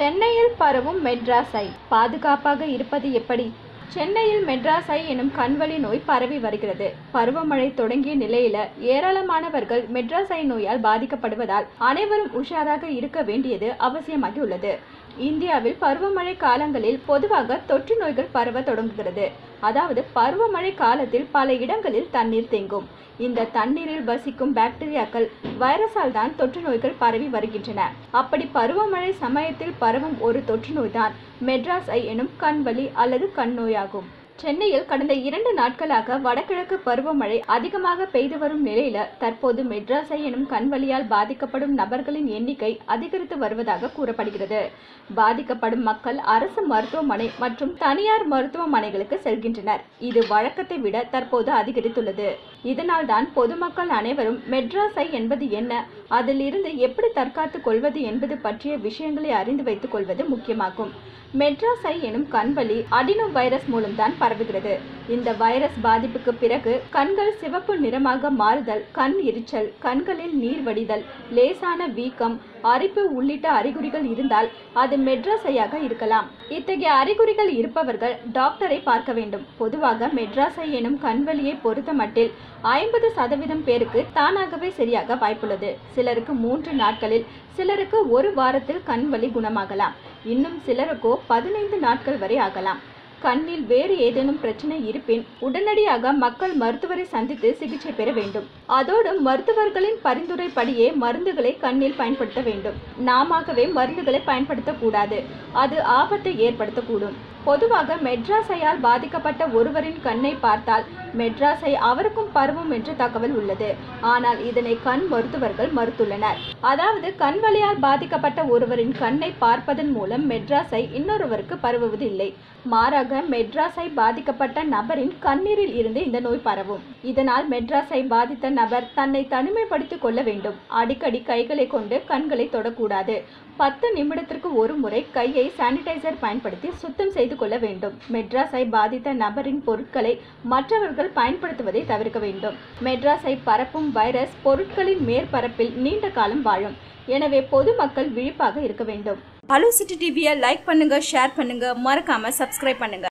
சென்னையில் பரவும் மெட்ராஸ் ஐ பாதுகாப்பாக இருப்பது எப்படி சென்னையில் மெட்ராஸ் ஐ எனும் கண்வலி நோய் பரவி வருகிறது பருவமழை தொடங்கிய நிலையில ஏராளமானவர்கள் மெட்ராஸ் ஐ நோயால் பாதிக்கப்படுவதால் அனைவரும் உஷாராக இருக்க வேண்டியது அவசியமாகி உள்ளது இந்தியாவில் பருவமழை காலங்களில் பொதுவாக தொற்று நோய்கள் பரவ தொடங்குகிறது அதாவது பருவமழை காலத்தில் பல இடங்களில் தண்ணீர் தேங்கும் இந்த தண்ணீரில் வசிக்கும் பாக்டீரியாக்கள் வைரஸால் தான் தொற்று நோய்கள் பரவி வருகின்றன அப்படி பருவமழை சமயத்தில் பரவும் ஒரு தொற்று நோய்தான் மெட்ராஸ் ஐ எனும் கண்வலி அல்லது கண் நோயாகும் சென்னையில் கடந்த இரண்டு நாட்களாக வடகிழக்கு பருவமழை அதிகமாக பெய்து வரும் நிலையில தற்போது மெட்ராஸ் ஐ எனும் கண்வலியால் பாதிக்கப்படும் நபர்களின் எண்ணிக்கை அதிகரித்து வருவதாக கூறப்படுகிறது பாதிக்கப்படும் மக்கள் அரசு மருத்துவமனை மற்றும் தனியார் மருத்துவமனைகளுக்கு செல்கின்றனர் இது வழக்கத்தை விட தற்போது அதிகரித்துள்ளது இதனால் தான் பொதுமக்கள் அனைவரும் மெட்ராஸ் ஐ என்பது என்ன அதில் இருந்து எப்படி தற்காத்துக் கொள்வது என்பது பற்றிய விஷயங்களை அறிந்து வைத்துக் கொள்வது முக்கியமாகும் மெட்ராஸ் ஐ எனும் கண்வலி அடினோ வைரஸ் மூலம்தான் பரவுகிறது இந்த வைரஸ் பாதிப்புக்கு பிறகு கண்கள் சிவப்பு நிறமாக மாறுதல் கண் எரிச்சல் கண்களில் நீர் வடிதல் லேசான வீக்கம் அரிப்பு உள்ளிட்ட அறிகுறிகள் இருந்தால் அது மெட்ராஸ் ஐயாக இருக்கலாம் இத்தகைய அறிகுறிகள் இருப்பவர்கள் டாக்டரை பார்க்க வேண்டும் பொதுவாக மெட்ராஸ் ஐ எனும் கண்வலியை பொறுத்த மட்டில் ஐம்பது சதவீதம் பேருக்கு தானாகவே சரியாக வாய்ப்புள்ளது சிலருக்கு மூன்று நாட்களில் சிலருக்கு ஒரு வாரத்தில் கண்வலி குணமாகலாம் இன்னும் சிலருக்கோ பதினைந்து நாட்கள் வரை ஆகலாம் கண்ணில் வேறு ஏதேனும் பிரச்சனை இருப்பின் உடனடியாக மக்கள் மருத்துவரை சந்தித்து சிகிச்சை பெற வேண்டும் அதோடு மருத்துவர்களின் பரிந்துரைப்படியே மருந்துகளை கண்ணில் பயன்படுத்த வேண்டும் நாமவே மருந்துகளை பயன்படுத்தக்கூடாது அது ஆபத்தை ஏற்படுத்தக்கூடும் பொதுவாக மெட்ராஸையால் பாதிக்கப்பட்ட ஒருவரின் கண்ணை பார்த்தால் மெட்ராஸை அவருக்கும் பரவும் என்ற தகவல் உள்ளது ஆனால் இதனை கண் மருத்துவர்கள் மறுத்துள்ளனர் அதாவது கண் வலியால் பாதிக்கப்பட்ட ஒருவரின் கண்ணை பார்ப்பதன் மூலம் மெட்ராஸை இன்னொருவருக்கு பரவுவது இல்லை மாறாக மெட்ராஸை பாதிக்கப்பட்ட நபரின் கண்ணீரில் இருந்து இந்த நோய் பரவும் இதனால் மெட்ராஸை பாதித்த நபர் தன்னை தனிமைப்படுத்திக் கொள்ள வேண்டும் அடிக்கடி கைகளை கொண்டு கண்களை தொடக்கூடாது பத்து நிமிடத்திற்கு ஒரு முறை கையை சானிடைசர் பயன்படுத்தி சுத்தம் செய்து கொள்ள வேண்டும் மெட்ராஸை பாதித்த நபரின் பொருட்களை மற்றவர்கள் பயன்படுத்துவதை தவிர்க்க வேண்டும் மெட்ராஸை பரப்பும் வைரஸ் பொருட்களின் மேற்பரப்பில் நீண்ட காலம் வாழும் எனவே பொதுமக்கள் விழிப்பாக இருக்க வேண்டும் ஹலோ சிட்டி டிவியை லைக் பண்ணுங்க ஷேர் பண்ணுங்க மறக்காம சப்ஸ்கிரைப் பண்ணுங்க